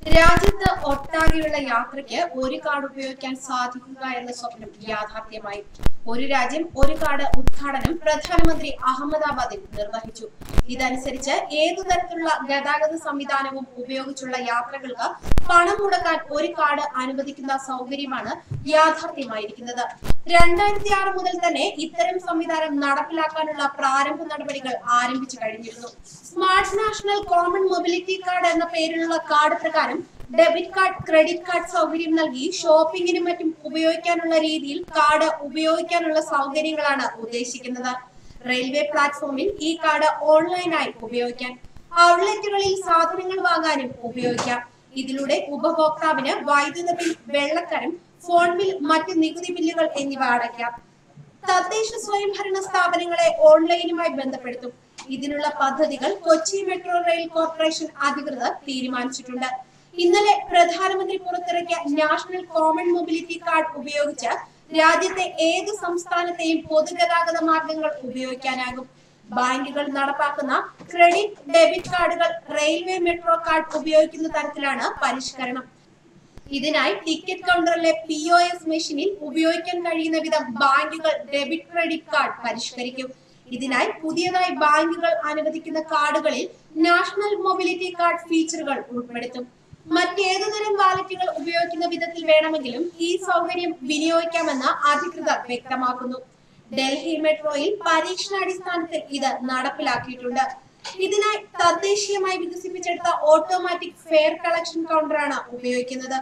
രാജ്യത്ത് ഒട്ടാകെയുള്ള യാത്രയ്ക്ക് ഒരു കാർഡ് ഉപയോഗിക്കാൻ സാധിക്കുക എന്ന സ്വപ്നം യാഥാർത്ഥ്യമായി ഒരു രാജ്യം ഒരു കാർഡ് ഉദ്ഘാടനം പ്രധാനമന്ത്രി അഹമ്മദാബാദിൽ നിർവഹിച്ചു ഇതനുസരിച്ച് ഏതു തരത്തിലുള്ള ഗതാഗത സംവിധാനവും ഉപയോഗിച്ചുള്ള യാത്രകൾക്ക് പണം മുടക്കാൻ ഒരു കാർഡ് അനുവദിക്കുന്ന സൗകര്യമാണ് യാഥാർത്ഥ്യമായിരിക്കുന്നത് രണ്ടായിരത്തി ആറ് മുതൽ തന്നെ ഇത്തരം സംവിധാനം നടപ്പിലാക്കാനുള്ള പ്രാരംഭ നടപടികൾ ആരംഭിച്ചു കഴിഞ്ഞിരുന്നു smart national common mobility card എന്ന പേരിലുള്ള കാർഡ് പ്രകാരം ഡെബിറ്റ് കാർഡ് ക്രെഡിറ്റ് കാർഡ് സൗകര്യം നൽകി ഷോപ്പിംഗിനും മറ്റും ഉപയോഗിക്കാനുള്ള രീതിയിൽ കാർഡ് ഉപയോഗിക്കാനുള്ള സൗകര്യങ്ങളാണ് ഉദ്ദേശിക്കുന്നത് റെയിൽവേ പ്ലാറ്റ്ഫോമിൽ ഈ കാർഡ് ഓൺലൈനായി ഉപയോഗിക്കാം ഔട്ട്ലെറ്റുകളിൽ സാധനങ്ങൾ വാങ്ങാനും ഉപയോഗിക്കാം ഇതിലൂടെ ഉപഭോക്താവിന് വൈദ്യുത ബിൽ വെള്ളക്കരം ഫോൺ ബിൽ മറ്റ് നികുതി ബില്ലുകൾ എന്നിവ അടയ്ക്കാം തദ്ദേശ സ്വയംഭരണ സ്ഥാപനങ്ങളെ ഓൺലൈനുമായി ബന്ധപ്പെടുത്തും ഇതിനുള്ള പദ്ധതികൾ കൊച്ചി മെട്രോ റെയിൽ കോർപ്പറേഷൻ അധികൃതർ തീരുമാനിച്ചിട്ടുണ്ട് ഇന്നലെ പ്രധാനമന്ത്രി പുറത്തിറക്കിയ നാഷണൽ കോമൺ മൊബിലിറ്റി കാർഡ് ഉപയോഗിച്ച് രാജ്യത്തെ ഏത് സംസ്ഥാനത്തെയും പൊതുഗതാഗത മാർഗങ്ങൾ ഉപയോഗിക്കാനാകും ബാങ്കുകൾ നടപ്പാക്കുന്ന ക്രെഡിറ്റ് ഡെബിറ്റ് കാർഡുകൾ റെയിൽവേ മെട്രോ കാർഡ് ഉപയോഗിക്കുന്ന തരത്തിലാണ് പരിഷ്കരണം ഇതിനായി ടിക്കറ്റ് കൗണ്ടറിലെ പി ഒ എസ് മെഷീനിൽ ഉപയോഗിക്കാൻ കഴിയുന്ന വിധം ബാങ്കുകൾ ഡെബിറ്റ് ക്രെഡിറ്റ് കാർഡ് പരിഷ്കരിക്കും ഇതിനായി പുതിയതായി ബാങ്കുകൾ അനുവദിക്കുന്ന കാർഡുകളിൽ നാഷണൽ മൊബിലിറ്റി കാർഡ് ഫീച്ചറുകൾ ഉൾപ്പെടുത്തും മറ്റേതുതരം വാലറ്റുകൾ ഉപയോഗിക്കുന്ന വിധത്തിൽ വേണമെങ്കിലും ഈ സൗകര്യം വിനിയോഗിക്കാമെന്ന് അധികൃതർ വ്യക്തമാക്കുന്നു ഡൽഹി മെട്രോയിൽ പരീക്ഷണാടിസ്ഥാനത്തിൽ ഇത് നടപ്പിലാക്കിയിട്ടുണ്ട് ഇതിനായി തദ്ദേശീയമായി വികസിപ്പിച്ചെടുത്ത ഓട്ടോമാറ്റിക് ഫെയർ കളക്ഷൻ കൗണ്ടറാണ് ഉപയോഗിക്കുന്നത്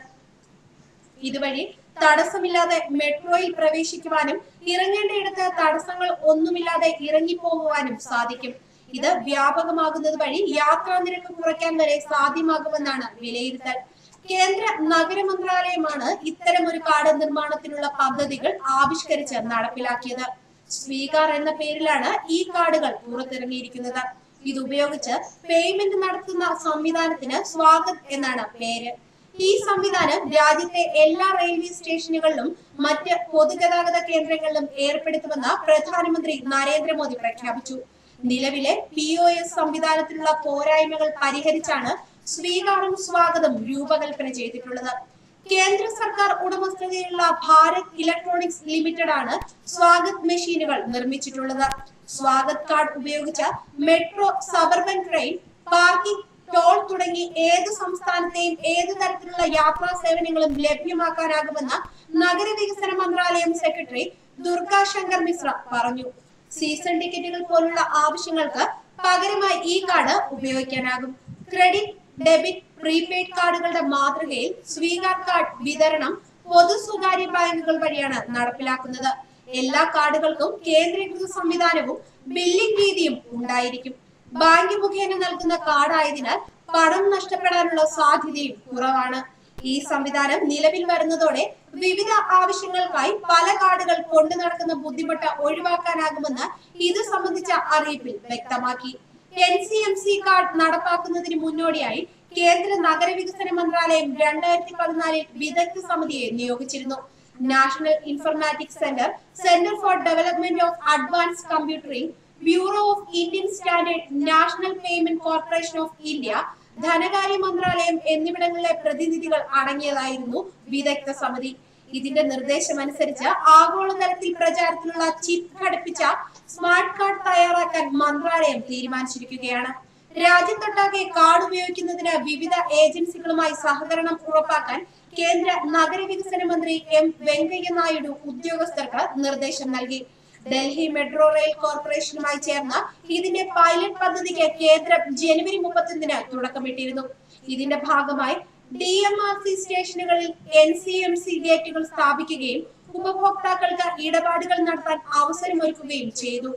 ഇതുവഴി തടസ്സമില്ലാതെ മെട്രോയിൽ പ്രവേശിക്കുവാനും ഇറങ്ങേണ്ടയിടത്ത് തടസ്സങ്ങൾ ഒന്നുമില്ലാതെ ഇറങ്ങിപ്പോകുവാനും സാധിക്കും ഇത് വ്യാപകമാകുന്നത് വഴി യാത്രാ നിരക്ക് കുറയ്ക്കാൻ വരെ സാധ്യമാകുമെന്നാണ് വിലയിരുത്തൽ കേന്ദ്ര നഗര മന്ത്രാലയമാണ് ഇത്തരം ഒരു കാർഡ് നിർമ്മാണത്തിനുള്ള പദ്ധതികൾ ആവിഷ്കരിച്ച് നടപ്പിലാക്കിയത് സ്വീകാർ എന്ന പേരിലാണ് ഈ കാർഡുകൾ പുറത്തിറങ്ങിയിരിക്കുന്നത് ഇത് ഉപയോഗിച്ച് പേയ്മെന്റ് നടത്തുന്ന സംവിധാനത്തിന് സ്വാഗത് എന്നാണ് പേര് ഈ സംവിധാനം രാജ്യത്തെ എല്ലാ റെയിൽവേ സ്റ്റേഷനുകളിലും മറ്റ് പൊതുഗതാഗത കേന്ദ്രങ്ങളിലും ഏർപ്പെടുത്തുമെന്ന് പ്രധാനമന്ത്രി നരേന്ദ്രമോദി പ്രഖ്യാപിച്ചു നിലവിലെ പി ഒ എസ് സംവിധാനത്തിലുള്ള പോരായ്മകൾ പരിഹരിച്ചാണ് സ്വീകാരം സ്വാഗതം രൂപകൽപ്പന ചെയ്തിട്ടുള്ളത് കേന്ദ്ര സർക്കാർ ഉടമസ്ഥതയിലുള്ള ഭാരത് ഇലക്ട്രോണിക്സ് ലിമിറ്റഡ് ആണ് സ്വാഗത് മെഷീനുകൾ നിർമ്മിച്ചിട്ടുള്ളത് സ്വാഗത് കാർഡ് ഉപയോഗിച്ച metro suburban train parking toll തുടങ്ങി ഏത് സംസ്ഥാനത്തെയും ഏത് തരത്തിലുള്ള യാത്രാ സേവനങ്ങളും ലഭ്യമാക്കാനാകുമെന്ന് നഗരവികസന മന്ത്രാലയം സെക്രട്ടറി ദുർഗാ ശങ്കർ മിശ്ര പറഞ്ഞു സീസൺ ടിക്കറ്റുകൾ പോലുള്ള ആവശ്യങ്ങൾക്ക് പകരമായി ഈ കാർഡ് ഉപയോഗിക്കാനാകും ക്രെഡിറ്റ് ഡെബിറ്റ് പ്രീപെയ്ഡ് കാർഡുകളുടെ മാതൃകയിൽ സ്വീകാർ കാർഡ് വിതരണം പൊതു സ്വകാര്യ ബാങ്കുകൾ വഴിയാണ് നടപ്പിലാക്കുന്നത് എല്ലാ കാർഡുകൾക്കും കേന്ദ്രീകൃത സംവിധാനവും ബില്ലിംഗ് രീതിയും ഉണ്ടായിരിക്കും ബാങ്ക് മുഖേന നൽകുന്ന കാർഡായതിനാൽ പണം നഷ്ടപ്പെടാനുള്ള സാധ്യതയും കുറവാണ് ഈ സംവിധാനം നിലവിൽ വരുന്നതോടെ വിവിധ ആവശ്യങ്ങൾക്കായി പല കാർഡുകൾ കൊണ്ടു നടക്കുന്ന ബുദ്ധിമുട്ട് ഒഴിവാക്കാനാകുമെന്ന് ഇത് സംബന്ധിച്ച അറിയിപ്പിൽ വ്യക്തമാക്കി N C M C card നടപ്പാക്കുന്നതിന് മുന്നോടിയായി കേന്ദ്ര നഗരവികസന മന്ത്രാലയം രണ്ടായിരത്തി പതിനാലിൽ വിദഗ്ധ സമിതിയെ നിയോഗിച്ചിരുന്നു national informatics centre centre for development of advance computing bureau of Indian standard national payment corporation of India ധനകാര്യ മന്ത്രാലയം എന്നിവിടങ്ങളിലെ പ്രതിനിധികൾ അടങ്ങിയതായിരുന്നു വിദഗ്ധ സമിതി ഇതിന്റെ നിർദ്ദേശമനുസരിച്ച് ആഗോളതലത്തിൽ പ്രചാരത്തിലുള്ള ചിപ്പ് ഘടിപ്പിച്ച സ്മാർട്ട് കാർഡ് തയ്യാറാക്കാൻ മന്ത്രാലയം തീരുമാനിച്ചിരിക്കുകയാണ് രാജ്യത്തൊട്ടാകെ കാർഡ് ഉപയോഗിക്കുന്നതിന് വിവിധ ഏജൻസികളുമായി സഹകരണം ഉറപ്പാക്കാൻ കേന്ദ്ര നഗരവികസന മന്ത്രി എം വെങ്കയ്യ നായിഡു ഉദ്യോഗസ്ഥർക്ക് നിർദ്ദേശം നൽകി ഡൽഹി മെട്രോ റെയിൽ കോർപ്പറേഷനുമായി ചേർന്ന ഇതിന്റെ പൈലറ്റ് പദ്ധതിക്ക് കേന്ദ്രം ജനുവരി മുപ്പത്തൊന്നിന് തുടക്കമിട്ടിരുന്നു ഇതിന്റെ ഭാഗമായി ഡി എം ആർ സി സ്റ്റേഷനുകളിൽ എൻ സി എം സി ഗേറ്റുകൾ സ്ഥാപിക്കുകയും ഉപഭോക്താക്കൾക്ക് ഇടപാടുകൾ നടത്താൻ അവസരമൊരുക്കുകയും ചെയ്തു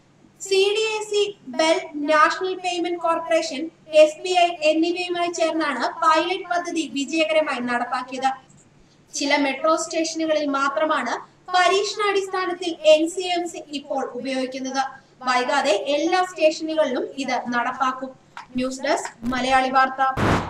C D A C BEL national payment corporation S B I എന്നിവയുമായി ചേർന്നാണ് പൈലറ്റ് പദ്ധതി വിജയകരമായി നടപ്പാക്കിയത് ചില മെട്രോ സ്റ്റേഷനുകളിൽ മാത്രമാണ് പരീക്ഷണാടിസ്ഥാനത്തിൽ എൻ സി എം സി ഇപ്പോൾ ഉപയോഗിക്കുന്നത് വൈകാതെ എല്ലാ സ്റ്റേഷനുകളിലും ഇത് നടപ്പാക്കും ന്യൂസ് ഡെസ്ക് മലയാളി വാർത്ത